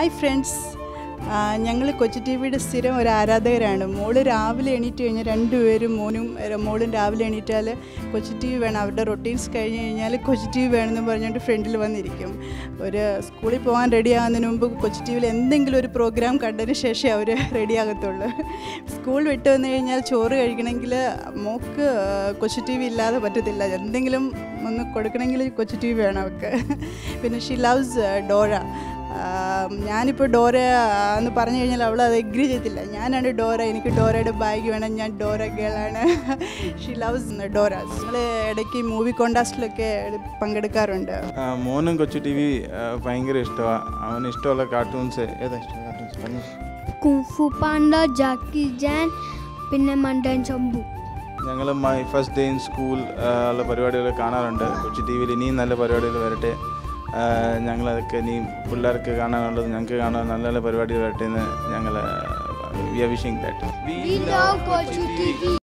Hi friends ഞങ്ങൾ Kochi T വിയുടെ സ്ഥിരം ഒരു ആരാധകരാണ് മോള് രാവിലെ എണീറ്റ് കഴിഞ്ഞാൽ രണ്ടുപേരും മോനും ഏ, മോളും രാവിലെ എണീറ്റാൽ കൊച്ചി ടി വി വേണം അവരുടെ റൊട്ടീൻസ് കഴിഞ്ഞ് കഴിഞ്ഞാൽ കൊച്ചി ടി വി വേണമെന്ന് പറഞ്ഞുകൊണ്ട് ഫ്രണ്ടിൽ വന്നിരിക്കും ഒരു സ്കൂളിൽ പോകാൻ റെഡി ആകുന്നതിന് മുമ്പ് കൊച്ചി ടി വിയിൽ എന്തെങ്കിലും ഒരു പ്രോഗ്രാം കണ്ടതിന് ശേഷമേ അവർ റെഡി ആകത്തുള്ളൂ സ്കൂൾ വിട്ട് വന്നു കഴിഞ്ഞാൽ ചോറ് കഴിക്കണമെങ്കിൽ മോക്ക് കൊച്ചി ടി വി ഇല്ലാതെ പറ്റത്തില്ല എന്തെങ്കിലും ഒന്ന് കൊടുക്കണമെങ്കിൽ കൊച്ചി ടി വി വേണം അവൾക്ക് പിന്നെ ഷി ലവ്സ് ഡോറ ആം, ഞാനിപ്പോൾ ഡോറ എന്ന് പറഞ്ഞു കഴിഞ്ഞാൽ അവൾ അത് എഗ്രി ചെയ്തില്ല ഞാനാണ് ഡോറ എനിക്ക് ഡോറയുടെ ബാഗ് വേണം ഞാൻ ഡോറ ഗേളാണ് ഷി ലവ്സ് ഡോറ ഞങ്ങൾ ഇടയ്ക്ക് മൂവി കോണ്ടാസ്റ്റിലൊക്കെ പങ്കെടുക്കാറുണ്ട് ആ, മോനും കൊച്ചു ടി വി ഭയങ്കര ഇഷ്ടമാണ് അവന് ഇഷ്ടമുള്ള കാർട്ടൂൺസ് ഏതാ ഇഷ്ടം കാർട്ടൂൺസ് പറഞ്ഞു കുഫു പാണ്ട ജാക്കി ജാൻ പിന്നെ മണ്ടൻ ചമ്പു ഞങ്ങൾ my first day in school ഉള്ള പരിപാടികൾ കാണാറുണ്ട് കൊച്ചു ടി വിയിൽ ഇനിയും നല്ല പരിപാടികൾ വരട്ടെ ആ, ഞങ്ങളതൊക്കെ ഇനിയും പിള്ളേർക്ക് കാണാനുള്ളത് ഞങ്ങൾക്ക് കാണാൻ നല്ല നല്ല പരിപാടികൾ വരട്ടെ എന്ന് ഞങ്ങൾ we are wishing that We love Kochi TV.